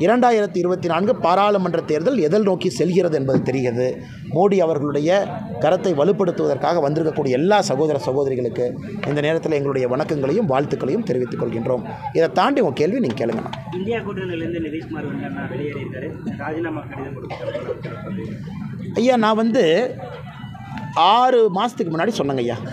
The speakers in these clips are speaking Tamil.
இரண்டாயிரத்தி இருபத்தி நான்கு பாராளுமன்ற தேர்தல் எதில் நோக்கி செல்கிறது என்பது தெரிகிறது மோடி அவர்களுடைய கரத்தை வலுப்படுத்துவதற்காக வந்திருக்கக்கூடிய எல்லா சகோதர சகோதரிகளுக்கு இந்த நேரத்தில் எங்களுடைய வணக்கங்களையும் வாழ்த்துக்களையும் தெரிவித்துக் கொள்கின்றோம் இதை தாண்டி உங்கள் கேள்வி நீங்கள் கேளுங்கண்ணா இந்தியா கூட்டணியிலேருந்து நிதிஷ்குமார் வந்து அண்ணா வெளியேறியிருக்காரு ராஜினாமா கடிதம் கொடுத்தாரு ஐயா நான் வந்து ஆறு மாதத்துக்கு முன்னாடி சொன்னேங்க ஐயா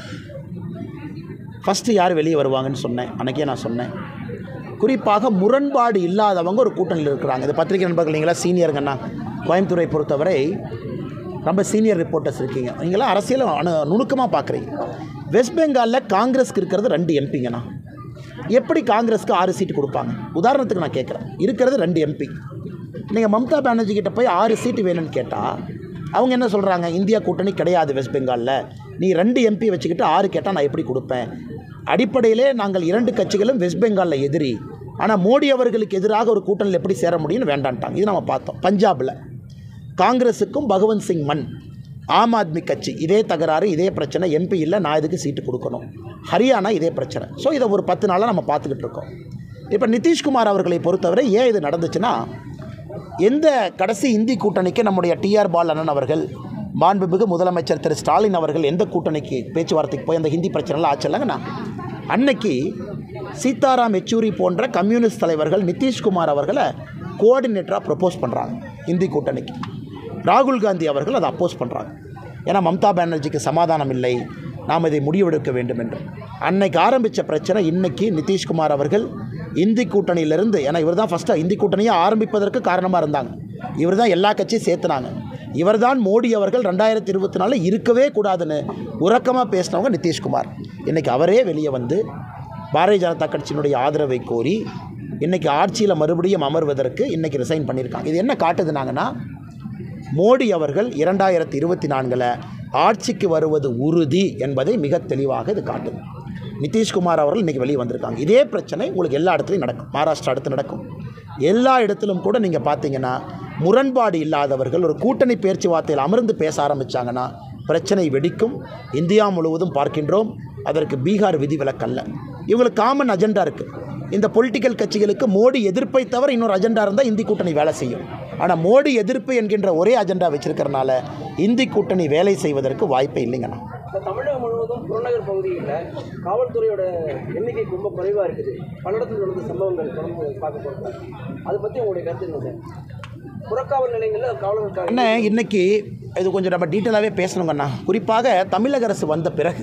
ஃபஸ்ட்டு யார் வெளியே வருவாங்கன்னு சொன்னேன் அன்றைக்கே நான் சொன்னேன் குறிப்பாக முரண்பாடு இல்லாதவங்க ஒரு கூட்டணியில் இருக்கிறாங்க இது பத்திரிகை நண்பர்கள் நீங்களா சீனியருங்கண்ணா கோயம்புத்தூரை பொறுத்தவரை ரொம்ப சீனியர் ரிப்போர்ட்டர்ஸ் இருக்கீங்க நீங்களாம் அரசியல் அணு நுணுக்கமாக பார்க்குறீங்க வெஸ்ட் பெங்காலில் காங்கிரஸ்க்கு இருக்கிறது ரெண்டு எம்பிங்கண்ணா எப்படி காங்கிரஸ்க்கு ஆறு சீட்டு கொடுப்பாங்க உதாரணத்துக்கு நான் கேட்குறேன் இருக்கிறது ரெண்டு எம்பி நீங்கள் மம்தா பானர்ஜி கிட்ட போய் ஆறு சீட்டு வேணும்னு கேட்டால் அவங்க என்ன சொல்கிறாங்க இந்தியா கூட்டணி கிடையாது வெஸ்ட் பெங்காலில் நீ ரெண்டு எம்பி வச்சுக்கிட்டு ஆறு கேட்டால் நான் எப்படி கொடுப்பேன் அடிப்படையிலே நாங்கள் இரண்டு கட்சிகளும் வெஸ்ட் பெங்காலில் எதிரி ஆனால் மோடி அவர்களுக்கு எதிராக ஒரு கூட்டணியில் எப்படி சேர முடியும்னு வேண்டான்ட்டாங்க இது நம்ம பார்த்தோம் பஞ்சாபில் காங்கிரஸுக்கும் பகவந்த் சிங் மன் ஆம் ஆத்மி கட்சி இதே தகராறு இதே பிரச்சனை எம்பி இல்லை நான் இதுக்கு சீட்டு கொடுக்கணும் ஹரியானா இதே பிரச்சனை ஸோ இதை ஒரு பத்து நாளாக நம்ம பார்த்துக்கிட்டு இருக்கோம் இப்போ நிதிஷ்குமார் அவர்களை பொறுத்தவரை ஏன் இது நடந்துச்சுன்னா எந்த கடைசி இந்தி கூட்டணிக்கு நம்முடைய டிஆர் பால் அண்ணன் அவர்கள் மாண்புமிகு முதலமைச்சர் திரு ஸ்டாலின் அவர்கள் எந்த கூட்டணிக்கு பேச்சுவார்த்தைக்கு போய் அந்த ஹிந்தி பிரச்சனைலாம் ஆச்சல்லங்கண்ணா அன்னைக்கு சீதாராம் யெச்சூரி போன்ற கம்யூனிஸ்ட் தலைவர்கள் நிதிஷ்குமார் அவர்களை கோஆர்டினேட்டராக ப்ரப்போஸ் பண்ணுறாங்க இந்தி கூட்டணிக்கு ராகுல் காந்தி அவர்கள் அதை அப்போஸ் பண்ணுறாங்க ஏன்னா மம்தா பானர்ஜிக்கு சமாதானம் இல்லை நாம் இதை முடிவெடுக்க வேண்டும் என்று அன்னைக்கு ஆரம்பித்த பிரச்சனை இன்னைக்கு நிதிஷ்குமார் அவர்கள் இந்தி கூட்டணியிலிருந்து ஏன்னா இவர் தான் ஃபஸ்ட்டு இந்தி கூட்டணியை ஆரம்பிப்பதற்கு காரணமாக இருந்தாங்க இவர் தான் எல்லா கட்சியும் சேர்த்துனாங்க இவர்தான் மோடி அவர்கள் ரெண்டாயிரத்தி இருபத்தி நாலில் இருக்கவே கூடாதுன்னு உறக்கமாக பேசினவங்க நிதிஷ்குமார் இன்றைக்கி அவரே வெளியே வந்து பாரதிய ஜனதா கட்சியினுடைய ஆதரவை கோரி இன்றைக்கி ஆட்சியில் மறுபடியும் அமர்வதற்கு இன்றைக்கி ரிசைன் பண்ணியிருக்காங்க இது என்ன காட்டுதுனாங்கன்னா மோடி அவர்கள் இரண்டாயிரத்தி இருபத்தி நான்கில் ஆட்சிக்கு வருவது உறுதி என்பதை மிக தெளிவாக இது காட்டுது நிதிஷ்குமார் அவர்கள் இன்றைக்கி வெளியே வந்திருக்காங்க இதே பிரச்சனை உங்களுக்கு எல்லா இடத்துலையும் நடக்கும் மகாராஷ்டிரா அடுத்து நடக்கும் எல்லா இடத்திலும் கூட நீங்கள் பார்த்தீங்கன்னா முரண்பாடு இல்லாதவர்கள் ஒரு கூட்டணி பேச்சுவார்த்தையில் அமர்ந்து பேச ஆரம்பித்தாங்கன்னா பிரச்சனை வெடிக்கும் இந்தியா முழுவதும் பார்க்கின்றோம் அதற்கு பீகார் விதிவிலக்கல்ல இவங்களுக்கு காமன் அஜெண்டா இருக்குது இந்த பொலிட்டிக்கல் கட்சிகளுக்கு மோடி எதிர்ப்பை தவிர இன்னொரு அஜெண்டா இருந்தால் இந்தி கூட்டணி வேலை செய்யும் ஆனால் மோடி எதிர்ப்பு என்கின்ற ஒரே அஜெண்டா வச்சிருக்கறனால இந்தி கூட்டணி வேலை செய்வதற்கு வாய்ப்பே இல்லைங்கண்ணா இந்த தமிழகம் முழுவதும் புறநகர் பகுதிகளில் காவல்துறையோட எண்ணிக்கை ரொம்ப குறைவாக இருக்குது பல்லடத்தில் நடந்த சம்பவங்கள் தொடர்ந்து பார்க்க போகிறோம் அதை பற்றி உங்களுடைய கருத்து என்ன சார் புறக்காவல் நிலையங்களில் காவலர்களுக்காக அண்ணே இன்னைக்கு இது கொஞ்சம் நம்ம டீட்டெயிலாகவே பேசணுங்கண்ணா குறிப்பாக தமிழக அரசு வந்த பிறகு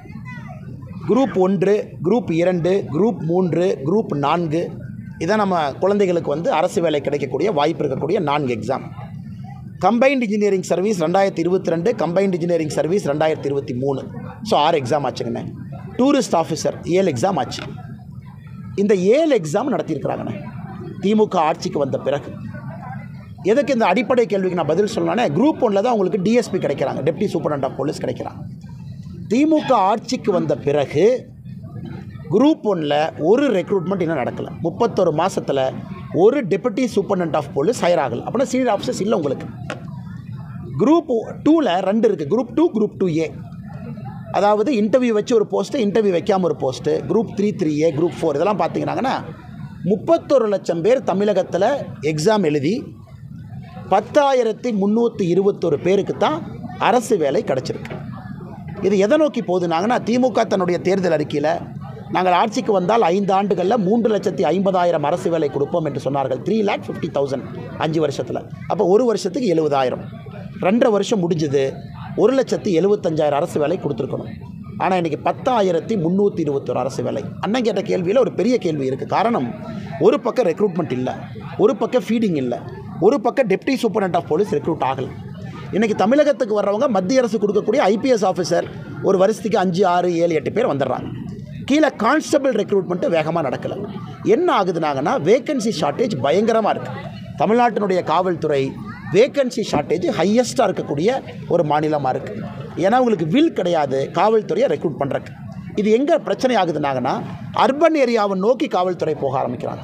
குரூப் ஒன்று குரூப் இரண்டு குரூப் மூன்று குரூப் நான்கு இதான் நம்ம குழந்தைகளுக்கு வந்து அரசு வேலை கிடைக்கக்கூடிய வாய்ப்பு இருக்கக்கூடிய நான்கு எக்ஸாம் கம்பைன்ட் இன்ஜினியரிங் சர்வீஸ் ரெண்டாயிரத்தி இருபத்தி ரெண்டு கம்பைன்ட் இன்ஜினியரிங் சர்வீஸ் ரெண்டாயிரத்தி இருபத்தி மூணு ஸோ ஆறு எக்ஸாம் ஆச்சுங்கண்ணே டூரிஸ்ட் ஆஃபீஸர் ஏழு எக்ஸாம் ஆச்சு இந்த ஏழு எக்ஸாம் நடத்தியிருக்கிறாங்கண்ணே திமுக ஆட்சிக்கு வந்த பிறகு எதுக்கு இந்த அடிப்படை கேள்விக்கு நான் பதில் சொல்லலானே குரூப் ஒன்றில் தான் உங்களுக்கு டிஎஸ்பி கிடைக்கிறாங்க டெப்டி சூப்பரண்ட் ஆஃப் போலீஸ் கிடைக்கிறாங்க திமுக ஆட்சிக்கு வந்த பிறகு குரூப் ஒன்றில் ஒரு ரெக்ரூட்மெண்ட் இன்னும் நடக்கலை முப்பத்தொரு மாதத்தில் ஒரு deputy superintendent of police hire ஆகலை அப்படின்னா சீனியர் ஆஃபீஸர்ஸ் இல்லை உங்களுக்கு குரூப் டூவில் ரெண்டு இருக்குது group two group two A அதாவது இன்டர்வியூ வச்சு ஒரு போஸ்ட்டு இன்டர்வியூ வைக்காம ஒரு post group three three A group four இதெல்லாம் பார்த்தீங்கன்னாங்கன்னா முப்பத்தொரு லட்சம் பேர் தமிழகத்தில் எக்ஸாம் எழுதி பத்தாயிரத்தி முந்நூற்றி இருபத்தொரு பேருக்கு தான் அரசு வேலை கிடச்சிருக்கு இது எதை நோக்கி போகுதுனாங்கன்னா திமுக தன்னுடைய தேர்தல் அறிக்கையில் நாங்கள் ஆட்சிக்கு வந்தால் ஐந்து ஆண்டுகளில் மூன்று லட்சத்தி ஐம்பதாயிரம் அரசு வேலை கொடுப்போம் என்று சொன்னார்கள் த்ரீ லேக் ஃபிஃப்டி தௌசண்ட் அஞ்சு வருஷத்தில் அப்போ ஒரு வருஷத்துக்கு எழுபதாயிரம் ரெண்டரை வருஷம் முடிஞ்சது ஒரு லட்சத்தி எழுபத்தஞ்சாயிரம் அரசு வேலை கொடுத்துருக்கணும் ஆனால் இன்றைக்கி பத்தாயிரத்தி முந்நூற்றி இருபத்தொரு அரசு வேலை அண்ணன் கேட்ட கேள்வியில் ஒரு பெரிய கேள்வி இருக்குது காரணம் ஒரு பக்கம் ரெக்ரூட்மெண்ட் இல்லை ஒரு பக்கம் ஃபீடிங் இல்லை ஒரு பக்கம் deputy superintendent of police recruit ஆகலை இன்றைக்கி தமிழகத்துக்கு வர்றவங்க மத்திய அரசு கொடுக்கக்கூடிய ஐபிஎஸ் ஆஃபீஸர் ஒரு வருஷத்துக்கு அஞ்சு ஆறு ஏழு எட்டு பேர் வந்துடுறாங்க கீழே கான்ஸ்டபிள் ரெக்ரூட்மெண்ட்டு வேகமாக நடக்கலை என்ன ஆகுதுனாங்கன்னா வேக்கன்சி ஷார்ட்டேஜ் பயங்கரமாக இருக்குது தமிழ்நாட்டினுடைய காவல்துறை வேக்கன்சி ஷார்ட்டேஜ் ஹையஸ்ட்டாக இருக்கக்கூடிய ஒரு மாநிலமாக இருக்குது ஏன்னா உங்களுக்கு வில் கிடையாது காவல்துறையை ரெக்ரூட் பண்ணுறக்கு இது எங்கே பிரச்சனை ஆகுதுனாங்கன்னா அர்பன் ஏரியாவை நோக்கி காவல்துறை போக ஆரம்பிக்கிறாங்க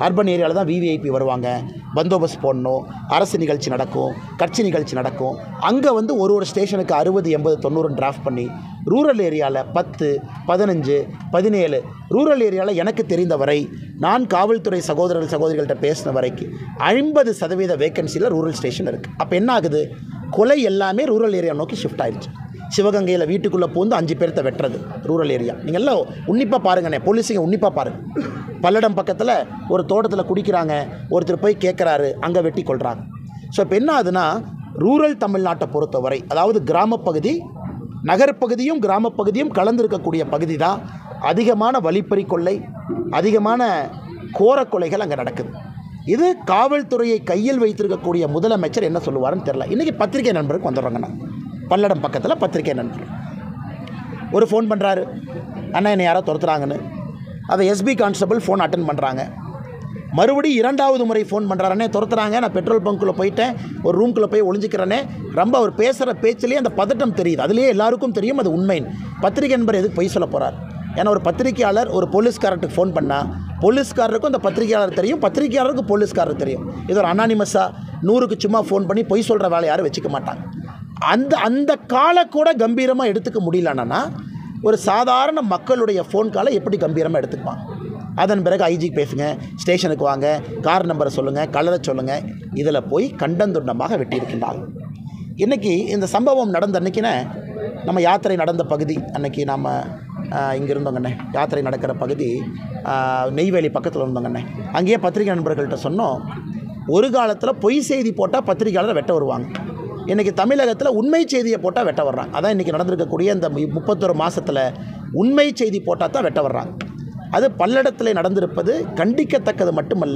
அர்பன் ஏரியாவில் தான் விவிஐபி வருவாங்க பந்தோபஸ்த் போடணும் அரசு நிகழ்ச்சி நடக்கும் கட்சி நிகழ்ச்சி நடக்கும் அங்கே வந்து ஒரு ஒரு ஸ்டேஷனுக்கு அறுபது எண்பது தொண்ணூறுன்னு டிராஃப்ட் பண்ணி ரூரல் ஏரியாவில் பத்து பதினஞ்சு பதினேழு ரூரல் ஏரியாவில் எனக்கு தெரிந்த வரை நான் காவல்துறை சகோதரர்கள் சகோதரிகள்கிட்ட பேசின வரைக்கும் ஐம்பது சதவீத வேக்கன்சியில் ரூரல் ஸ்டேஷன் இருக்குது அப்போ என்ன ஆகுது கொலை எல்லாமே ரூரல் ஏரியா நோக்கி ஷிஃப்ட் ஆயிடுச்சு சிவகங்கையில் வீட்டுக்குள்ளே பூந்து அஞ்சு பேர்த்த வெட்டுறது ரூரல் ஏரியா நீங்கள் எல்லாம் உன்னிப்பாக பாருங்கண்ணே போலீஸுங்க உன்னிப்பாக பாருங்க பல்லடம் பக்கத்தில் ஒரு தோட்டத்தில் குடிக்கிறாங்க ஒருத்தர் போய் கேட்குறாரு அங்கே வெட்டி கொள்கிறாங்க ஸோ இப்போ என்ன ஆகுதுன்னா ரூரல் தமிழ்நாட்டை பொறுத்தவரை அதாவது கிராமப்பகுதி நகர்ப்பகுதியும் கிராமப்பகுதியும் கலந்திருக்கக்கூடிய பகுதி தான் அதிகமான வழிப்பறி கொள்ளை அதிகமான கோரக் கொலைகள் அங்கே நடக்குது இது காவல்துறையை கையில் வைத்திருக்கக்கூடிய முதலமைச்சர் என்ன சொல்லுவாருன்னு தெரில இன்றைக்கி பத்திரிகை நண்பருக்கு வந்துடுறாங்க நான் பல்லடம் பக்கத்தில் பத்திரிகை நண்பர் ஒரு ஃபோன் பண்ணுறாரு அண்ணா என்னை யாரோ துரத்துறாங்கன்னு அதை எஸ்பி கான்ஸ்டபிள் ஃபோன் அட்டன் பண்ணுறாங்க மறுபடியும் இரண்டாவது முறை ஃபோன் பண்ணுறாருனே துரத்துறாங்க நான் பெட்ரோல் பங்க்குள்ளே போயிட்டேன் ஒரு ரூம்குள்ளே போய் ஒளிஞ்சிக்கிறேனே ரொம்ப அவர் பேசுகிற பேச்சிலேயே அந்த பதட்டம் தெரியுது அதுலேயே எல்லாருக்கும் தெரியும் அது உண்மைன்னு பத்திரிகை நண்பர் எதுக்கு பொய் சொல்ல போகிறார் ஏன்னா ஒரு பத்திரிகையாளர் ஒரு போலீஸ்காரருக்கு ஃபோன் பண்ணால் போலீஸ்காரருக்கும் அந்த பத்திரிகையாளர் தெரியும் பத்திரிகையாளருக்கும் போலீஸ்காரர் தெரியும் இது ஒரு அனானிமஸாக நூறுக்கு சும்மா ஃபோன் பண்ணி பொய் சொல்கிற வேலை யாரும் வச்சுக்க மாட்டாங்க அந்த அந்த காலை கூட கம்பீரமாக எடுத்துக்க முடியலன்னா ஒரு சாதாரண மக்களுடைய ஃபோன் காலை எப்படி கம்பீரமாக எடுத்துக்குவான் அதன் பிறகு ஐஜி பேசுங்க ஸ்டேஷனுக்கு வாங்க கார் நம்பரை சொல்லுங்கள் கலரை சொல்லுங்கள் இதில் போய் கண்டந்துண்டமாக வெட்டியிருக்கின்றார்கள் இன்றைக்கி இந்த சம்பவம் நடந்த அன்னைக்குனே நம்ம யாத்திரை நடந்த பகுதி அன்னைக்கு நம்ம இங்கே இருந்தோங்கண்ணே யாத்திரை நடக்கிற பகுதி ஆஹ், நெய்வேலி பக்கத்தில் இருந்தோங்கண்ணே அங்கேயே பத்திரிகை நண்பர்கள்ட்ட சொன்னோம் ஒரு காலத்தில் பொய் செய்தி போட்டால் பத்திரிகையாளரை வெட்ட வருவாங்க இன்றைக்கி தமிழகத்தில் உண்மை செய்தியை போட்டால் வெட்ட வர்றாங்க அதான் இன்றைக்கி நடந்திருக்கக்கூடிய இந்த மு- முப்பத்தொரு மாதத்தில் உண்மை செய்தி போட்டால் தான் வெட்ட வர்றாங்க அது பல்லடத்தில் நடந்திருப்பது கண்டிக்கத்தக்கது மட்டுமல்ல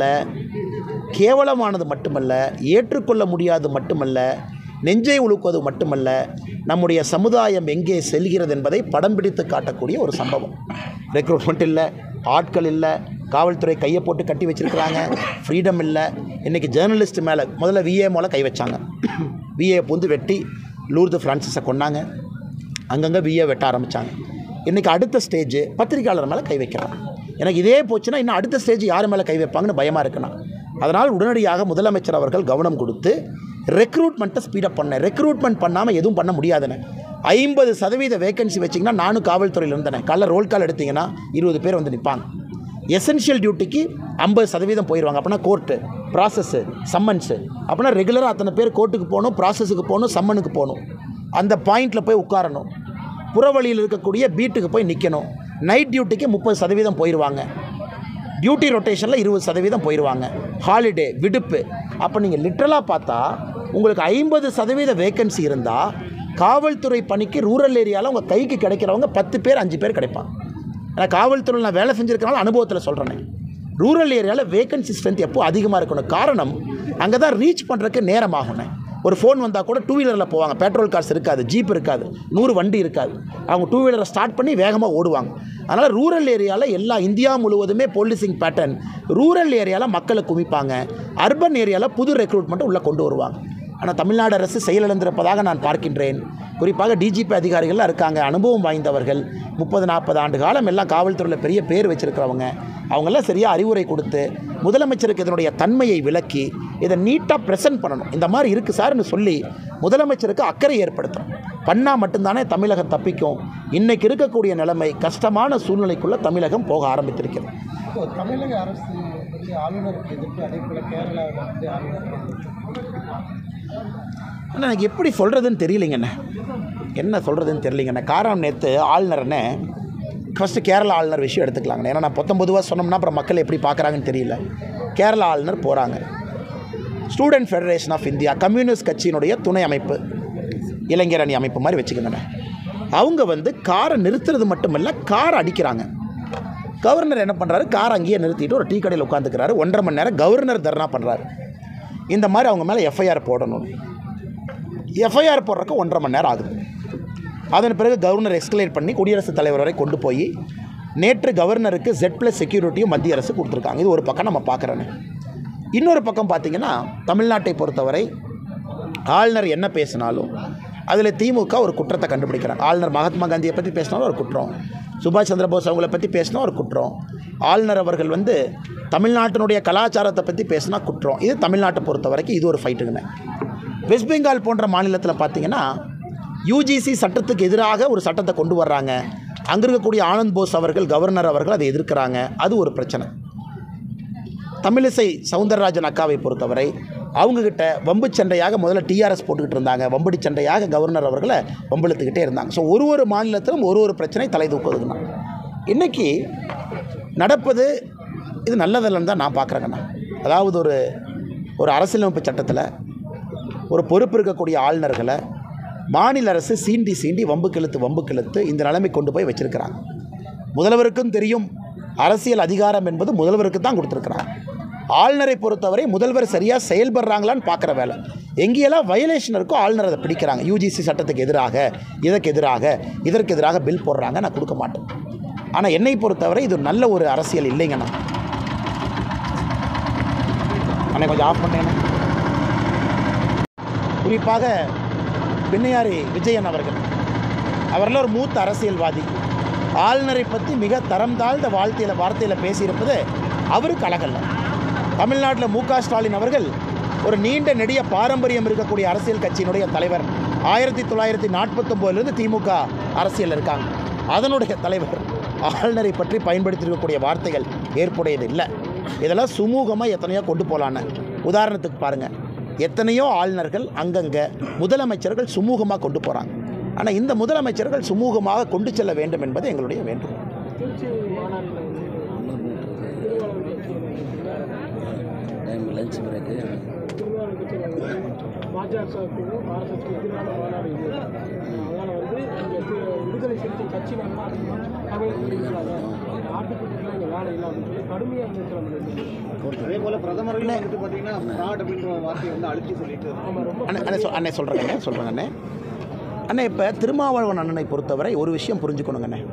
கேவலமானது மட்டுமல்ல ஏற்றுக்கொள்ள முடியாது மட்டுமல்ல நெஞ்சை உழுக்குவது மட்டுமல்ல நம்முடைய சமுதாயம் எங்கே செல்கிறது என்பதை படம் பிடித்து காட்டக்கூடிய ஒரு சம்பவம் ரெக்ரூட்மெண்ட் இல்லை ஆட்கள் இல்லை காவல்துறை கையை போட்டு கட்டி வச்சிருக்கிறாங்க ஃப்ரீடம் இல்லை இன்றைக்கி ஜேர்னலிஸ்ட் மேலே முதல்ல விஏ மேலே கை வச்சாங்க விஏ புந்து வெட்டி லூர்து ஃப்ரான்சிஸை கொண்டாங்க அங்கங்கே விஏ வெட்ட ஆரம்பித்தாங்க இன்றைக்கி அடுத்த ஸ்டேஜ் பத்திரிக்கையாளர் மேலே கை வைக்கிறாங்க எனக்கு இதே போச்சுன்னா இன்னும் அடுத்த ஸ்டேஜ் யார் மேலே கை வைப்பாங்கன்னு பயமாக இருக்குண்ணா அதனால் உடனடியாக முதலமைச்சர் அவர்கள் கவனம் கொடுத்து ரெக்ரூட்மெண்ட்டை ஸ்பீடப் பண்ணேன் ரெக்ரூட்மெண்ட் பண்ணாமல் எதுவும் பண்ண முடியாதுன்னு ஐம்பது சதவீத வேகன்சி வச்சிங்கன்னா நானும் காவல்துறையில் இருந்தேன் காலைல ரோல் கால் எடுத்தீங்கன்னா இருபது பேர் வந்து நிற்பாங்க எசென்ஷியல் டியூட்டிக்கு ஐம்பது சதவீதம் போயிடுவாங்க அப்படின்னா கோர்ட்டு ப்ராசஸ்ஸு சம்மன்ஸு அப்படின்னா ரெகுலராக அத்தனை பேர் கோர்ட்டுக்கு போகணும் ப்ராசஸுக்கு போகணும் சம்மனுக்கு போகணும் அந்த பாயிண்டில் போய் உட்காரணும் புறவழியில் இருக்கக்கூடிய பீட்டுக்கு போய் நிற்கணும் நைட் டியூட்டிக்கு முப்பது சதவீதம் போயிடுவாங்க டியூட்டி ரொட்டேஷனில் இருபது சதவீதம் போயிடுவாங்க ஹாலிடே விடுப்பு அப்போ நீங்கள் லிட்ரலாக பார்த்தா உங்களுக்கு ஐம்பது சதவீத வேக்கன்சி இருந்தால் காவல்துறை பணிக்கு ரூரல் ஏரியாவில் உங்கள் கைக்கு கிடைக்கிறவங்க பத்து பேர் அஞ்சு பேர் கிடைப்பாங்க ஏன்னா காவல்துறையில் நான் வேலை செஞ்சுருக்கனால அனுபவத்தில் சொல்கிறேனே ரூரல் ஏரியாவில் வேகன்சி ஸ்ட்ரென்த் எப்போ அதிகமாக இருக்கணும் காரணம் அங்கே தான் ரீச் பண்ணுறதுக்கு நேரம் ஆகுண்ணே ஒரு ஃபோன் வந்தால் கூட டூ வீலரில் போவாங்க பெட்ரோல் கார்ஸ் இருக்காது ஜீப் இருக்காது நூறு வண்டி இருக்காது அவங்க டூ வீலரை ஸ்டார்ட் பண்ணி வேகமாக ஓடுவாங்க அதனால் ரூரல் ஏரியாவில் எல்லா இந்தியா முழுவதுமே போலீசிங் பேட்டர்ன் ரூரல் ஏரியாவில் மக்களை குமிப்பாங்க அர்பன் ஏரியாவில் புது ரெக்ரூட்மெண்ட்டை உள்ளே கொண்டு வருவாங்க ஆனால் தமிழ்நாடு அரசு செயலிழந்திருப்பதாக நான் பார்க்கின்றேன் குறிப்பாக டிஜிபி அதிகாரிகள்லாம் இருக்காங்க அனுபவம் வாய்ந்தவர்கள் முப்பது நாற்பது ஆண்டு காலம் எல்லாம் காவல்துறையில் பெரிய பேர் வச்சுருக்கிறவங்க அவங்கெல்லாம் சரியாக அறிவுரை கொடுத்து முதலமைச்சருக்கு இதனுடைய தன்மையை விளக்கி இதை நீட்டாக ப்ரெசென்ட் பண்ணணும் இந்த மாதிரி இருக்குது சார்னு சொல்லி முதலமைச்சருக்கு அக்கறை ஏற்படுத்தணும் பண்ணால் மட்டும்தானே தமிழகம் தப்பிக்கும் இன்னைக்கு இருக்கக்கூடிய நிலைமை கஷ்டமான சூழ்நிலைக்குள்ளே தமிழகம் போக ஆரம்பித்திருக்கிறது இப்போ தமிழக அரசு வந்து ஆளுநருக்கு எதிர்ப்பு அதே போல் கேரளாவில் வந்து ஆளுநருக்கு எதிர்ப்பு ஆனால் எனக்கு எப்படி சொல்கிறதுன்னு தெரியலைங்கண்ணே என்ன சொல்கிறதுன்னு தெரியலைங்கண்ணே காரணம் நேற்று ஆளுநர்னே ஃபஸ்ட்டு கேரளா ஆளுநர் விஷயம் எடுத்துக்கலாங்கண்ணே ஏன்னா நான் பொத்தொம்பதுவா சொன்னோம்னா அப்புறம் மக்கள் எப்படி பார்க்குறாங்கன்னு தெரியல கேரளா ஆளுநர் போகிறாங்க student federation of India communist கட்சியினுடைய துணை அமைப்பு இளைஞர் அணி அமைப்பு மாதிரி வச்சுக்கோங்கண்ணே அவங்க வந்து காரை நிறுத்துறது மட்டுமல்ல காரை அடிக்கிறாங்க கவர்னர் என்ன பண்ணுறாரு காரை அங்கேயே நிறுத்திட்டு ஒரு டீ கடையில் உட்காந்துக்கிறாரு ஒன்றரை மணி நேரம் கவர்னர் தர்ணா பண்ணுறாரு இந்த மாதிரி அவங்க மேலே எஃப்ஐஆர் போடணும் எஃப்ஐஆர் போடுறதுக்கு ஒன்றரை மணி நேரம் ஆகுது அதன் பிறகு கவர்னர் எக்ஸ்கலேட் பண்ணி குடியரசுத் தலைவர் வரை கொண்டு போய் நேற்று கவர்னருக்கு ஜெட் ப்ளஸ் செக்யூரிட்டியும் மத்திய அரசு கொடுத்துருக்காங்க இது ஒரு பக்கம் நம்ம பார்க்குறேன்னு இன்னொரு பக்கம் பார்த்தீங்கன்னா தமிழ்நாட்டை பொறுத்தவரை ஆளுநர் என்ன பேசினாலும் அதில் திமுக ஒரு குற்றத்தை கண்டுபிடிக்கிறாங்க ஆளுநர் மகாத்மா காந்தியை பற்றி பேசினாலும் ஒரு குற்றம் சுபாஷ் சந்திரபோஸ் அவங்கள பற்றி பேசினா ஒரு குற்றம் ஆளுநர் அவர்கள் வந்து தமிழ்நாட்டினுடைய கலாச்சாரத்தை பற்றி பேசினா குற்றம் இது தமிழ்நாட்டை பொறுத்த வரைக்கும் இது ஒரு ஃபைட்டுங்கண்ணே வெஸ்ட் பெங்கால் போன்ற மாநிலத்தில் பார்த்தீங்கன்னா யூஜிசி சட்டத்துக்கு எதிராக ஒரு சட்டத்தை கொண்டு வர்றாங்க அங்கே இருக்கக்கூடிய ஆனந்த் போஸ் அவர்கள் கவர்னர் அவர்கள் அதை எதிர்க்கிறாங்க அது ஒரு பிரச்சனை தமிழிசை சவுந்தரராஜன் அக்காவை பொறுத்தவரை அவங்கக்கிட்ட வம்பு சண்டையாக முதல்ல டிஆர்எஸ் போட்டுக்கிட்டு இருந்தாங்க வம்படி சண்டையாக கவர்னர் அவர்களை வம்பிழுத்துக்கிட்டே இருந்தாங்க ஸோ ஒரு ஒரு மாநிலத்திலும் ஒரு ஒரு பிரச்சனை தலை தூக்குதுங்கண்ணா இன்றைக்கி நடப்பது இது நல்லதில்லைன்னு தான் நான் பார்க்குறேங்கண்ணா அதாவது ஒரு ஒரு அரசியலமைப்பு சட்டத்தில் ஒரு பொறுப்பு இருக்கக்கூடிய ஆளுநர்களை மாநில அரசு சீண்டி சீண்டி வம்பு கிழத்து வம்பு கிழத்து இந்த நிலைமை கொண்டு போய் வச்சிருக்கிறாங்க முதல்வருக்கும் தெரியும் அரசியல் அதிகாரம் என்பது முதல்வருக்கு தான் கொடுத்துருக்குறாங்க ஆளுநரை பொறுத்தவரை முதல்வர் சரியாக செயல்படுறாங்களான்னு பார்க்குற வேலை எங்கேயெல்லாம் வயலேஷன் இருக்கோ ஆளுநர் அதை பிடிக்கிறாங்க யூஜிசி சட்டத்துக்கு எதிராக இதற்கு எதிராக இதற்கு எதிராக பில் போடுறாங்க நான் கொடுக்க மாட்டேன் ஆனால் என்னை பொறுத்தவரை இது ஒரு நல்ல ஒரு அரசியல் இல்லைங்கண்ணா அண்ணே கொஞ்சம் ஆஃப் பண்ணேண்ணே குறிப்பாக பின்னையாரி விஜயன் அவர்கள் அவரெல்லாம் ஒரு மூத்த அரசியல்வாதி ஆளுநரை பற்றி மிக தரம் தாழ்ந்த வாழ்த்தையில் வார்த்தையில் பேசியிருப்பது அவருக்கு அழகல்ல தமிழ்நாட்டில் மு க ஸ்டாலின் அவர்கள் ஒரு நீண்ட நெடிய பாரம்பரியம் இருக்கக்கூடிய அரசியல் கட்சியினுடைய தலைவர் ஆயிரத்தி தொள்ளாயிரத்தி நாற்பத்தொம்போதுலேருந்து திமுக அரசியல் இருக்காங்க அதனுடைய தலைவர் ஆளுநரை பற்றி பயன்படுத்தியிருக்கக்கூடிய வார்த்தைகள் ஏற்புடையது இல்லை இதெல்லாம் சுமூகமாக எத்தனையோ கொண்டு போகலான்னு உதாரணத்துக்கு பாருங்கள் எத்தனையோ ஆளுநர்கள் அங்கங்கே முதலமைச்சர்கள் சுமூகமாக கொண்டு போகிறாங்க ஆனால் இந்த முதலமைச்சர்கள் சுமூகமாக கொண்டு செல்ல வேண்டும் என்பது எங்களுடைய வேண்டுகோள் லஞ்ச் பிரேக்கு பாஜகவுக்கும் ஆர்எஸ்எஸ்க்கு எதிரான மாநாடு இது அதனால் வந்து இங்கே விடுதலை சிறுத்தை கட்சிகள்லாம் தமிழகம் இருக்கிறாங்க ஆட்டுக்குட்டிக்கெல்லாம் இங்கே வேலை இல்லை அப்படின்னு சொல்லி கடுமையாக விமர்சனம் அதே போல பிரதமர்கள் வந்துட்டு பார்த்தீங்கன்னா ஃப்ராட் அப்படின்ற வார்த்தையை வந்து அழுத்தி சொல்லிட்டு அண்ணே அண்ணே சொ அண்ணே சொல்கிறேங்க அண்ணே சொல்கிறேங்க அண்ணே அண்ணே இப்போ திருமாவளவன் அண்ணனை பொறுத்தவரை ஒரு விஷயம் புரிஞ்சுக்கணுங்க அண்ணே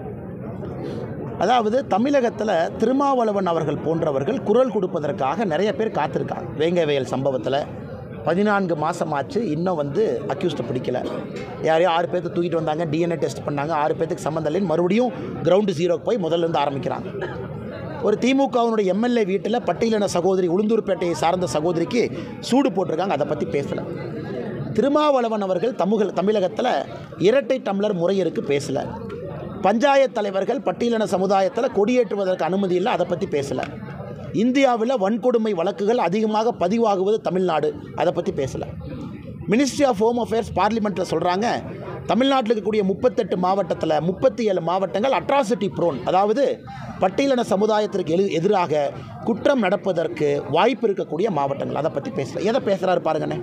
அதாவது தமிழகத்தில் திருமாவளவன் அவர்கள் போன்றவர்கள் குரல் கொடுப்பதற்காக நிறைய பேர் காத்திருக்காங்க வேங்கவேல் சம்பவத்தில் பதினான்கு மாதம் ஆச்சு இன்னும் வந்து அக்யூஸ்ட்டை பிடிக்கல யாரையோ ஆறு பேர்த்து தூக்கிட்டு வந்தாங்க டிஎன்ஏ டெஸ்ட் பண்ணாங்க ஆறு பேர்த்துக்கு சம்மந்தம் இல்லைன்னு மறுபடியும் கிரவுண்டு ஜீரோக்கு போய் முதல்ல இருந்து ஆரம்பிக்கிறாங்க ஒரு திமுகவினுடைய எம்எல்ஏ வீட்டில் பட்டியலின சகோதரி உளுந்தூர்பேட்டையை சார்ந்த சகோதரிக்கு சூடு போட்டிருக்காங்க அதை பற்றி பேசலை திருமாவளவன் அவர்கள் தமிழக தமிழகத்தில் இரட்டை டம்ளர் முறையிற்கு பேசலை பஞ்சாயத்து தலைவர்கள் பட்டியலின சமுதாயத்தில் கொடியேற்றுவதற்கு அனுமதி இல்லை அதை பற்றி பேசலை இந்தியாவில் வன்கொடுமை வழக்குகள் அதிகமாக பதிவாகுவது தமிழ்நாடு அதை பற்றி பேசலை மினிஸ்ட்ரி ஆஃப் ஹோம் அஃபேர்ஸ் பார்லிமெண்ட்டில் சொல்கிறாங்க தமிழ்நாட்டில் இருக்கக்கூடிய முப்பத்தெட்டு மாவட்டத்தில் முப்பத்தி ஏழு மாவட்டங்கள் அட்ராசிட்டி ப்ரோன் அதாவது பட்டியலின சமுதாயத்திற்கு எழு எதிராக குற்றம் நடப்பதற்கு வாய்ப்பு இருக்கக்கூடிய மாவட்டங்கள் அதை பற்றி பேசல எதை பேசுகிறாரு பாருங்கண்ணே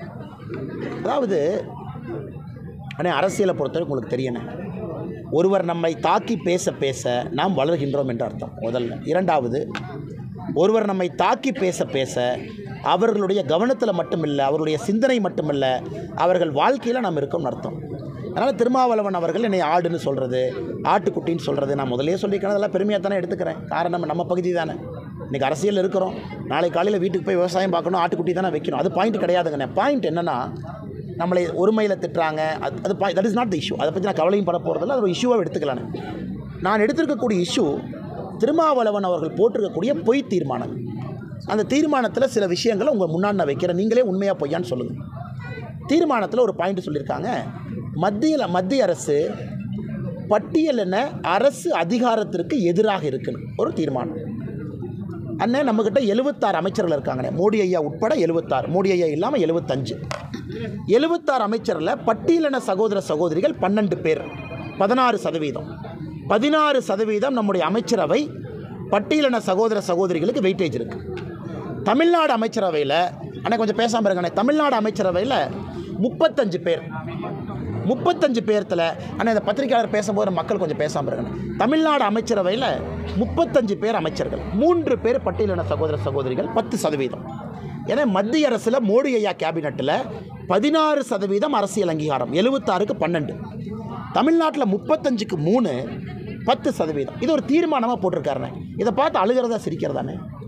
அதாவது அண்ணே அரசியலை பொறுத்தவரை உங்களுக்கு தெரியணே ஒருவர் நம்மை தாக்கி பேச பேச நாம் வளர்கின்றோம் என்று அர்த்தம் முதல்ல இரண்டாவது ஒருவர் நம்மை தாக்கி பேச பேச அவர்களுடைய கவனத்தில் மட்டுமில்லை அவருடைய சிந்தனை மட்டுமில்லை அவர்கள் வாழ்க்கையில் நாம் இருக்கோம்னு அர்த்தம் அதனால் திருமாவளவன் அவர்கள் என்னை ஆடுன்னு சொல்கிறது ஆட்டுக்குட்டின்னு சொல்கிறது நான் முதலே சொல்லிக்கிறேன் அதெல்லாம் பெருமையாக தானே எடுத்துக்கிறேன் காரணம் நம்ம பகுதி தானே இன்றைக்கி அரசியல் இருக்கிறோம் நாளை காலையில் வீட்டுக்கு போய் விவசாயம் பார்க்கணும் ஆட்டுக்குட்டி தானே வைக்கணும் அது பாயிண்ட் கிடையாதுங்கண்ணே பாயிண்ட் என்னென்னா நம்மளை ஒருமையில் திட்டுறாங்க அது அது that is not the issue அதை பற்றி நான் கவலையும் பட போகிறதில்ல அது ஒரு இஷ்யூவாக எடுத்துக்கலான்னு நான் எடுத்திருக்கக்கூடிய இஷ்யூ திருமாவளவன் அவர்கள் போட்டிருக்கக்கூடிய பொய் தீர்மானம் அந்த தீர்மானத்தில் சில விஷயங்களை உங்கள் முன்னாடி நான் வைக்கிறேன் நீங்களே உண்மையாக பொய்யான்னு சொல்லுங்கள் தீர்மானத்தில் ஒரு பாயிண்ட் சொல்லியிருக்காங்க மத்தியில் மத்திய அரசு பட்டியலின அரசு அதிகாரத்திற்கு எதிராக இருக்குன்னு ஒரு தீர்மானம் அண்ணன் நம்மக்கிட்ட எழுபத்தாறு அமைச்சர்கள் இருக்காங்கண்ணே மோடி ஐயா உட்பட எழுபத்தாறு மோடி ஐயா இல்லாமல் எழுபத்தஞ்சு எழுபத்தாறு அமைச்சரில் பட்டியலின சகோதர சகோதரிகள் பன்னெண்டு பேர் பதினாறு சதவீதம் பதினாறு சதவீதம் நம்முடைய அமைச்சரவை பட்டியலின சகோதர சகோதரிகளுக்கு வெயிட்டேஜ் இருக்குது தமிழ்நாடு அமைச்சரவையில் அண்ணே கொஞ்சம் பேசாமல் இருங்கண்ணே தமிழ்நாடு அமைச்சரவையில் முப்பத்தஞ்சு பேர் முப்பத்தஞ்சு பேர்த்தில் ஆனால் இந்த பத்திரிகையாளர் பேசும்போது மக்கள் கொஞ்சம் பேசாமல் இருக்காங்க தமிழ்நாடு அமைச்சரவையில் முப்பத்தஞ்சு பேர் அமைச்சர்கள் மூன்று பேர் பட்டியலின சகோதர சகோதரிகள் பத்து சதவீதம் ஏன்னா மத்திய அரசில் மோடி ஐயா கேபினட்டில் பதினாறு சதவீதம் அரசியல் அங்கீகாரம் எழுபத்தாறுக்கு பன்னெண்டு தமிழ்நாட்டில் முப்பத்தஞ்சுக்கு மூணு பத்து சதவீதம் இது ஒரு தீர்மானமாக போட்டிருக்காருண்ணே இதை பார்த்து அழுகிறதா சிரிக்கிறதானே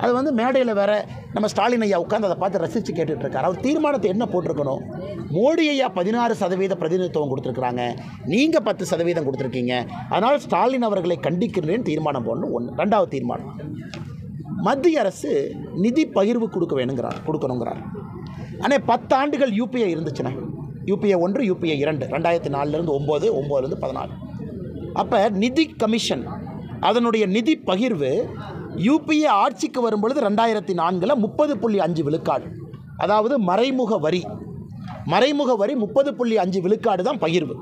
அது வந்து மேடையில் வேற நம்ம ஸ்டாலின் ஐயா உட்காந்து அதை பார்த்து ரசித்து கேட்டுட்டு இருக்காரு அவர் தீர்மானத்தை என்ன போட்டிருக்கணும் மோடி ஐயா பதினாறு சதவீத பிரதிநிதித்துவம் கொடுத்துருக்குறாங்க நீங்கள் பத்து சதவீதம் கொடுத்துருக்கீங்க அதனால் ஸ்டாலின் அவர்களை கண்டிக்கிறேன்னு தீர்மானம் போடணும் ஒன்று ரெண்டாவது தீர்மானம் மத்திய அரசு நிதி பகிர்வு கொடுக்க வேணுங்கிறார் கொடுக்கணுங்கிறார் ஆனால் பத்து ஆண்டுகள் யூபிஐ இருந்துச்சுண்ணே யூபிஐ ஒன்று யூபிஐ இரண்டு ரெண்டாயிரத்தி நாலுலேருந்து ஒம்பது ஒம்போதுலேருந்து பதினாலு அப்போ நிதி கமிஷன் அதனுடைய நிதி பகிர்வு யூபிஏ ஆட்சிக்கு வரும்பொழுது ரெண்டாயிரத்தி நான்கில் முப்பது புள்ளி அஞ்சு விழுக்காடு அதாவது மறைமுக வரி மறைமுக வரி முப்பது புள்ளி அஞ்சு விழுக்காடு தான் பகிர்வு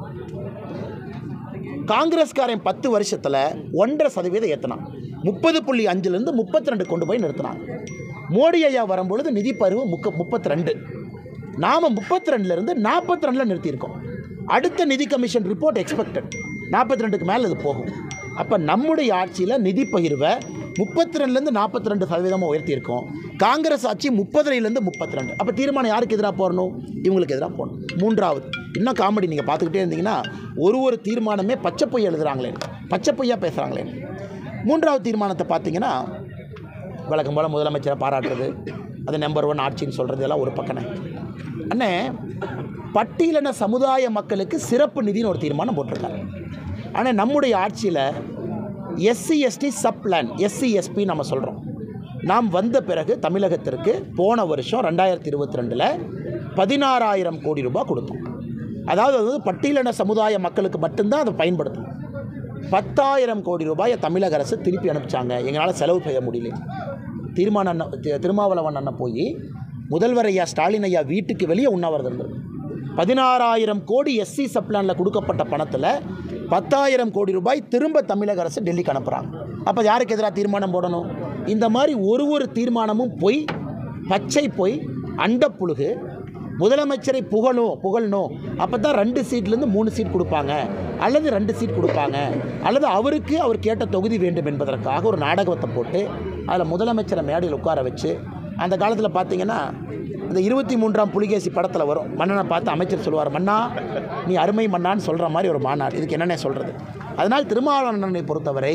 காங்கிரஸ்காரன் பத்து வருஷத்தில் ஒன்றரை சதவீதம் ஏற்றினான் முப்பது புள்ளி அஞ்சுலேருந்து முப்பத்தி ரெண்டு கொண்டு போய் நிறுத்தினான் மோடி ஐயா வரும்பொழுது நிதி பருவு முக்க முப்பத்தி ரெண்டு நாம் முப்பத்தி ரெண்டுலேருந்து நாற்பத்தி ரெண்டில் நிறுத்தியிருக்கோம் அடுத்த நிதி கமிஷன் ரிப்போர்ட் எக்ஸ்பெக்டட் நாற்பத்தி ரெண்டுக்கு மேலே இது போகும் அப்போ நம்முடைய ஆட்சியில் நிதி பகிர்வை முப்பத்தி ரெண்டுலேருந்து நாற்பத்தி ரெண்டு சதவீதமாக உயர்த்தியிருக்கோம் காங்கிரஸ் ஆட்சி முப்பதுலேருந்து முப்பத்தி ரெண்டு அப்போ தீர்மானம் யாருக்கு எதிராக போடணும் இவங்களுக்கு எதிராக போடணும் மூன்றாவது இன்னும் காமெடி நீங்கள் பார்த்துக்கிட்டே இருந்தீங்கன்னா ஒரு ஒரு தீர்மானமே பச்சை பொய் எழுதுறாங்களே பச்சை பொய்யா பேசுகிறாங்களே மூன்றாவது தீர்மானத்தை பார்த்தீங்கன்னா வழக்கம் போல் முதலமைச்சரை பாராட்டுறது அது நம்பர் ஒன் ஆட்சின்னு சொல்கிறது எல்லாம் ஒரு பக்கனே அண்ணே பட்டியலின சமுதாய மக்களுக்கு சிறப்பு நிதின்னு ஒரு தீர்மானம் போட்டிருக்காங்க ஆனால் நம்முடைய ஆட்சியில் SC ST sub plan SC SP நம்ம சொல்கிறோம் நாம் வந்த பிறகு தமிழகத்திற்கு போன வருஷம் ரெண்டாயிரத்தி இருபத்தி ரெண்டில் பதினாறாயிரம் கோடி ரூபாய் கொடுத்தோம் அதாவது அது வந்து பட்டியலின சமுதாய மக்களுக்கு மட்டும்தான் அதை பயன்படுத்தும் பத்தாயிரம் கோடி ரூபாயை தமிழக அரசு திருப்பி அனுப்பிச்சாங்க எங்களால் செலவு செய்ய முடியல தீர்மானம் அண்ணன் தி- திருமாவளவன் அண்ணன் போய் முதல்வர் ஐயா ஸ்டாலின் ஐயா வீட்டுக்கு வெளியே உண்ணாவிரதம் இருந்தது பதினாறாயிரம் கோடி எஸ்சி சப்ளானில் கொடுக்கப்பட்ட பணத்தில் பத்தாயிரம் கோடி ரூபாய் திரும்ப தமிழக அரசு டெல்லிக்கு அனுப்புகிறாங்க அப்போ யாருக்கு எதிராக தீர்மானம் போடணும் இந்த மாதிரி ஒரு ஒரு தீர்மானமும் பொய் பச்சை பொய் அண்டப்புழுகு முதலமைச்சரை புகழும் புகழணும் அப்போ தான் ரெண்டு சீட்லேருந்து மூணு சீட் கொடுப்பாங்க அல்லது ரெண்டு சீட் கொடுப்பாங்க அல்லது அவருக்கு அவர் கேட்ட தொகுதி வேண்டும் என்பதற்காக ஒரு நாடகத்தை போட்டு அதில் முதலமைச்சரை மேடையில் உட்கார வச்சு அந்த காலத்தில் பார்த்தீங்கன்னா இந்த இருபத்தி மூன்றாம் புலிகேசி படத்தில் வரும் மன்னனை பார்த்து அமைச்சர் சொல்லுவார் மன்னா நீ அருமை மன்னான்னு சொல்கிற மாதிரி ஒரு மாநாடு இதுக்கு என்னென்ன சொல்கிறது அதனால் திருமாவளவனை பொறுத்தவரை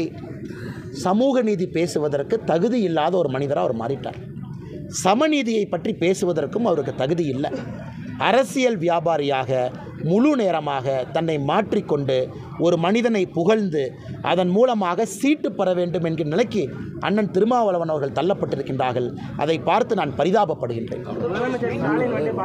சமூக நீதி பேசுவதற்கு தகுதி இல்லாத ஒரு மனிதராக அவர் மாறிட்டார் சமநீதியை பற்றி பேசுவதற்கும் அவருக்கு தகுதி இல்லை அரசியல் வியாபாரியாக முழு நேரமாக தன்னை மாற்றிக்கொண்டு ஒரு மனிதனை புகழ்ந்து அதன் மூலமாக சீட்டு பெற வேண்டும் என்கிற நிலைக்கு அண்ணன் திருமாவளவன் அவர்கள் தள்ளப்பட்டிருக்கின்றார்கள் அதை பார்த்து நான் பரிதாபப்படுகின்றேன் முதலமைச்சர் ஸ்டாலின் வந்து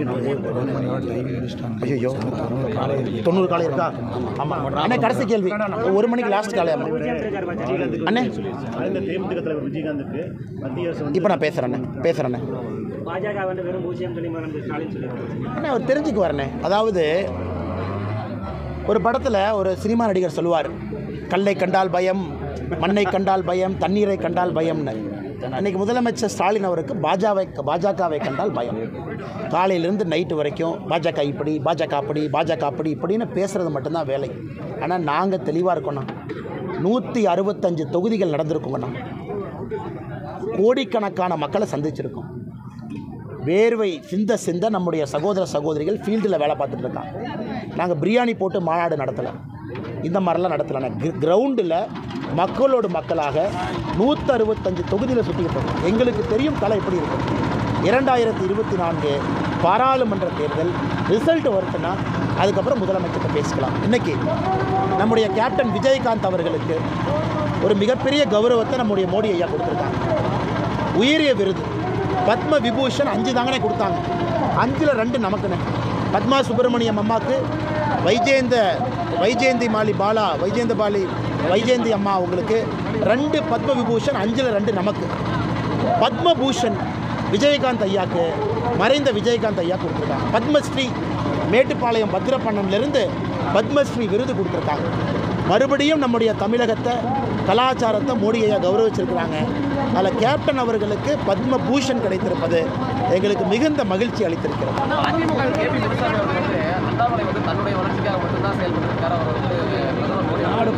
பாஜக ஐயோ தொண்ணூறு காலை இருக்கா ஆமாம் அண்ணே கடைசி கேள்வி ஒரு மணிக்கு லாஸ்ட் காலை ஆமாம் இருக்கார் பாஜக அண்ணே மறைந்த தேமுதிக தலைவர் விஜயகாந்துக்கு மத்திய அரசு வந்து இப்போ நான் பேசுகிறேண்ணே பேசுகிறேண்ணே பாஜக வந்து வெறும் பூஜ்ஜியம் துணிமா வந்து ஸ்டாலின் சொல்லியிருக்காரு அண்ணே அவர் தெரிஞ்சுக்கு வரண்ணே அதாவது ஒரு படத்தில் ஒரு சினிமா நடிகர் சொல்லுவார் கல்லை கண்டால் பயம் மண்ணை கண்டால் பயம் தண்ணீரை கண்டால் பயம்னு அன்னைக்கு முதலமைச்சர் ஸ்டாலின் அவருக்கு பாஜாவை பாஜகவை கண்டால் பயம் காலையிலேருந்து நைட்டு வரைக்கும் பாஜக இப்படி பாஜக அப்படி பாஜக அப்படி இப்படின்னு பேசுகிறது மட்டும்தான் வேலை ஆனால் நாங்கள் தெளிவாக இருக்கோண்ணா நூற்றி அறுபத்தஞ்சு தொகுதிகள் நடந்திருக்குங்கண்ணா கோடிக்கணக்கான மக்களை சந்திச்சிருக்கோம் வேர்வை சிந்த சிந்த நம்முடைய சகோதர சகோதரிகள் ஃபீல்டில் வேலை பார்த்துட்டு இருக்காங்க நாங்கள் பிரியாணி போட்டு மாநாடு நடத்தலை இந்த மாதிரிலாம் நடத்தலை கிரவுண்டில் மக்களோடு மக்களாக நூற்றி அறுபத்தஞ்சு தொகுதியில் சுற்றிக்கிட்டு இருக்கோம் எங்களுக்கு தெரியும் கலை எப்படி இருக்கும் இரண்டாயிரத்தி இருபத்தி நான்கு பாராளுமன்ற தேர்தல் ரிசல்ட் வருதுன்னா அதுக்கப்புறம் முதலமைச்சர்கிட்ட பேசிக்கலாம் இன்னைக்கு நம்முடைய கேப்டன் விஜயகாந்த் அவர்களுக்கு ஒரு மிகப்பெரிய கௌரவத்தை நம்முடைய மோடி ஐயா கொடுத்துருக்காங்க உயரிய விருது பத்ம விபூஷன் அஞ்சு தாங்கனே கொடுத்தாங்க அஞ்சில் ரெண்டு நமக்குண்ணே பத்மா சுப்பிரமணியம் அம்மாவுக்கு வைஜெயந்த வைஜெயந்தி மாலி பாலா வைஜெயந்த பாலி வைஜெயந்தி அம்மா அவங்களுக்கு ரெண்டு பத்ம விபூஷன் அஞ்சில் ரெண்டு நமக்கு பத்மபூஷன் விஜயகாந்த் ஐயாக்கு மறைந்த விஜயகாந்த் ஐயா கொடுத்துருக்காங்க பத்மஸ்ரீ மேட்டுப்பாளையம் பத்திரப்பண்ணன்லேருந்து பத்மஸ்ரீ விருது கொடுத்துருக்காங்க மறுபடியும் நம்முடைய தமிழகத்தை கலாச்சாரத்தை மோடி ஐயா கௌரவிச்சிருக்கிறாங்க அதில் கேப்டன் அவர்களுக்கு பத்மபூஷன் கிடைத்திருப்பது எங்களுக்கு மிகுந்த மகிழ்ச்சி அளித்திருக்கிறது அதிமுக கேபி முனுசாமி அவர்கள் வந்து அண்ணாமலை வந்து தன்னுடைய வளர்ச்சிக்காக மட்டும்தான் செயல்பட்டு அவர் வந்து பிரதமர் மோடி நாடு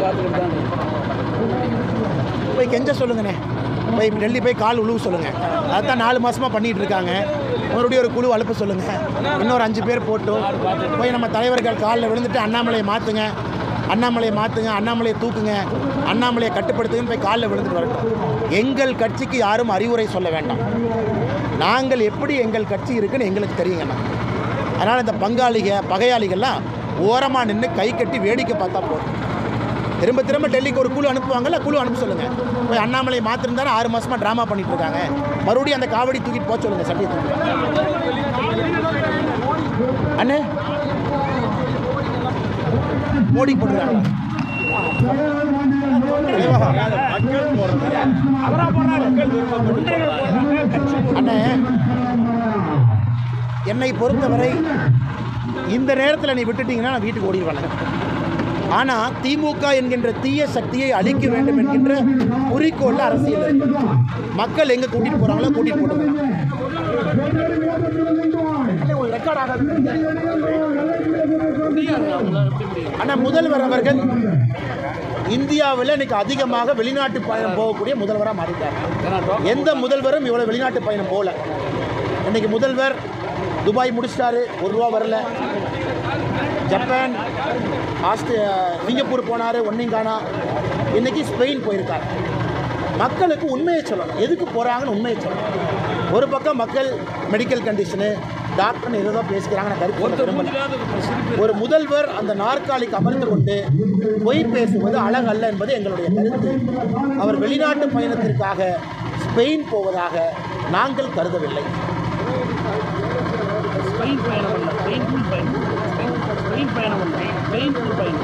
போய் கெஞ்ச சொல்லுங்கண்ணே போய் டெல்லி போய் கால் உழுவு சொல்லுங்கள் அதுதான் நாலு மாதமாக பண்ணிகிட்டு இருக்காங்க மறுபடியும் ஒரு குழு அனுப்ப சொல்லுங்கள் இன்னொரு அஞ்சு பேர் போட்டு போய் நம்ம தலைவர்கள் காலில் விழுந்துட்டு அண்ணாமலையை மாற்றுங்க அண்ணாமலையை மாற்றுங்க அண்ணாமலையை தூக்குங்க அண்ணாமலையை கட்டுப்படுத்துங்கன்னு போய் காலில் விழுந்துட்டு வரட்டும் எங்கள் கட்சிக்கு யாரும் அறிவுரை சொல்ல வேண்டாம் நாங்கள் எப்படி எங்கள் கட்சி இருக்குன்னு எங்களுக்கு தெரியுங்கண்ணா அதனால் இந்த பங்காளிக பகையாளிகள்லாம் ஓரமாக நின்று கை கட்டி வேடிக்கை பார்த்தா போதும் திரும்ப திரும்ப டெல்லிக்கு ஒரு குழு அனுப்புவாங்கல்ல குழு அனுப்ப சொல்லுங்கள் போய் அண்ணாமலை மாத்திருந்தாலும் ஆறு மாசமா ட்ராமா பண்ணிட்டு இருக்காங்க மறுபடியும் அந்த காவடி தூக்கிட்டு போக சொல்லுங்க சட்டியை தூக்கி அண்ணே மோடி போட்டுருக்காங்களா அண்ணே என்னை பொறுத்தவரை இந்த நேரத்தில் நீ விட்டுட்டீங்கன்னா நான் வீட்டுக்கு ஓடிடுவேன் ஆனால் திமுக என்கின்ற தீய சக்தியை அழிக்க வேண்டும் என்கின்ற குறிக்கோளில் அரசியல் இருக்கு. மக்கள் எங்கே கூட்டிகிட்டு போகிறாங்களோ கூட்டிகிட்டு போட்டுங்க ஆனால் முதல்வர் அவர்கள் இந்தியாவில் இன்னைக்கு அதிகமாக வெளிநாட்டு பயணம் போகக்கூடிய முதல்வராக மாறிட்டார் எந்த முதல்வரும் இவ்வளோ வெளிநாட்டு பயணம் போகல இன்னைக்கு முதல்வர் துபாய் முடிச்சிட்டாரு ஒரு ரூபா வரல ஜப்பான் ஆஸ்திர சிங்கப்பூர் போனார் ஒன்றையும் காணா இன்னைக்கு ஸ்பெயின் போயிருக்கார் மக்களுக்கு உண்மையை சொல்லணும் எதுக்கு போகிறாங்கன்னு உண்மையை சொல்லணும் ஒரு பக்கம் மக்கள் மெடிக்கல் கண்டிஷனு டாக்டர்னு ஏதோ பேசிக்கிறாங்க நான் கருத்து சொல்ல விரும்பல. ஒரு முதல்வர் அந்த நாற்காலிக்கு அமர்ந்து கொண்டு பொய் பேசுவது அழகல்ல என்பது எங்களுடைய கருத்து அவர் வெளிநாட்டு பயணத்திற்காக ஸ்பெயின் போவதாக நாங்கள் கருதவில்லை ஸ்பெயின் பயணம் அல்ல பெயின்ஃபுல் பயணம் ஸ்பெயின் பயணம் அல்ல பெயின்ஃபுல் பயணம்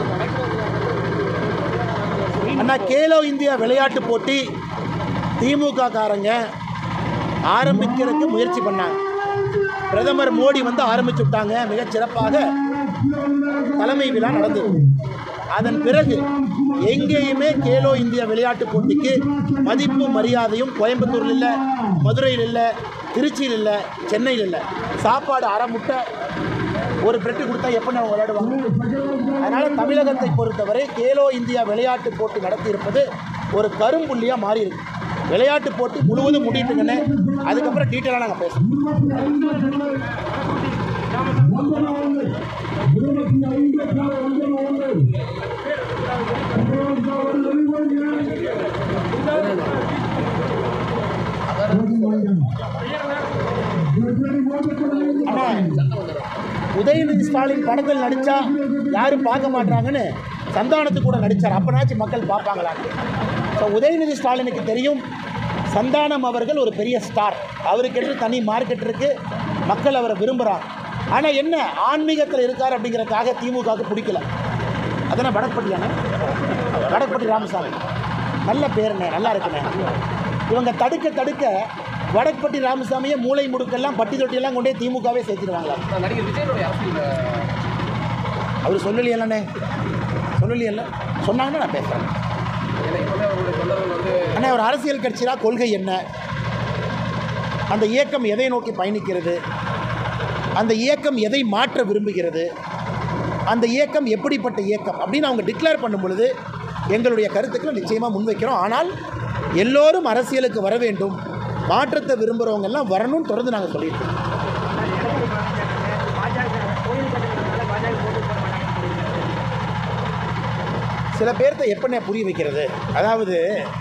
அண்ணா கேலோ இந்தியா விளையாட்டு போட்டி திமுக காரங்க ஆரம்பிக்கிறதுக்கு முயற்சி பண்ணாங்க பிரதமர் மோடி வந்து ஆரம்பிச்சு விட்டாங்க மிகச் சிறப்பாக தலைமை விழா நடந்தது அதன் பிறகு எங்கேயுமே கேலோ இந்தியா விளையாட்டு போட்டிக்கு மதிப்பு மரியாதையும் கோயம்புத்தூரில் இல்லை மதுரையில் இல்லை திருச்சியில் இல்லை சென்னையில் இல்லை சாப்பாடு அரை முட்டை ஒரு பிரெட்டு கொடுத்தா எப்படி அவங்க விளையாடுவாங்க அதனால் தமிழகத்தை பொறுத்தவரை கேலோ இந்தியா விளையாட்டு போட்டி நடத்தியிருப்பது ஒரு கரும்புள்ளியாக மாறி இருக்கு விளையாட்டு போட்டி முழுவதும் முடிட்டுங்கன்னு அதுக்கப்புறம் டீட்டெயிலாக நாங்கள் பேசுவோம் அண்ணா, உதயநிதி ஸ்டாலின் படத்தில் நடித்தா யாரும் பார்க்க மாட்டாங்கன்னு சந்தானத்துக்கு கூட நடித்தார் அப்பனாச்சும் மக்கள் பார்ப்பாங்களான்னு ஸோ உதயநிதி ஸ்டாலினுக்கு தெரியும் சந்தானம் அவர்கள் ஒரு பெரிய ஸ்டார் அவருக்கென்று தனி மார்க்கெட் இருக்குது மக்கள் அவரை விரும்புகிறாங்க ஆனால் என்ன ஆன்மீகத்தில் இருக்கார் அப்படிங்கிறதுக்காக திமுகவுக்கு பிடிக்கல அதானே வடப்பட்டியானே வடப்பட்டி ராமசாமி நல்ல பேருண்ணே நல்லா இருக்குண்ணே இவங்க தடுக்க தடுக்க வடப்பட்டி ராமசாமியை மூளை முடுக்கெல்லாம் பட்டி தொட்டியெல்லாம் கொண்டே திமுகவே சேர்த்துருவாங்களா நடிகர் விஜயனுடைய அரசியல் அவர் சொல்லலையல்லண்ணே சொல்லலையல்ல சொன்னாங்கன்னா நான் பேசுகிறேன் ஏன்னா இப்போவே அவருடைய தொண்டர்கள் வந்து அண்ணே ஒரு அரசியல் கட்சியா கொள்கை என்ன அந்த இயக்கம் எதை நோக்கி பயணிக்கிறது அந்த இயக்கம் எதை மாற்ற விரும்புகிறது அந்த இயக்கம் எப்படிப்பட்ட இயக்கம் அப்படின்னு அவங்க டிக்ளேர் பண்ணும் பொழுது எங்களுடைய கருத்துக்களை நிச்சயமாக முன்வைக்கிறோம் ஆனால் எல்லோரும் அரசியலுக்கு வர வேண்டும் மாற்றத்தை விரும்புகிறவங்க எல்லாம் வரணும்னு தொடர்ந்து நாங்கள் சொல்லிட்டு இருக்கோம். சில பேர்த்த எப்படிண்ணே புரிய வைக்கிறது அதாவது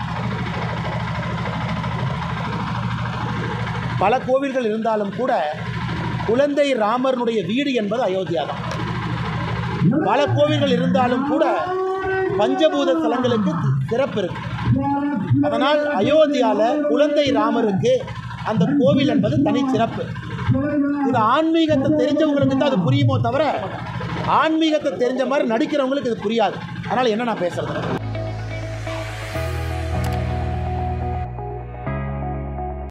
பல கோவில்கள் இருந்தாலும் கூட குழந்தை ராமர்னுடைய வீடு என்பது அயோத்தியா தான் பல கோவில்கள் இருந்தாலும் கூட பஞ்சபூத ஸ்தலங்களுக்கு சிறப்பு இருக்கு அதனால் அயோத்தியாவில் குழந்தை ராமருக்கு அந்த கோவில் என்பது தனி சிறப்பு இது ஆன்மீகத்தை தெரிஞ்சவங்களுக்கு தான் அது புரியுமோ தவிர ஆன்மீகத்தை தெரிஞ்ச மாதிரி நடிக்கிறவங்களுக்கு இது புரியாது அதனால் என்ன நான் பேசுறது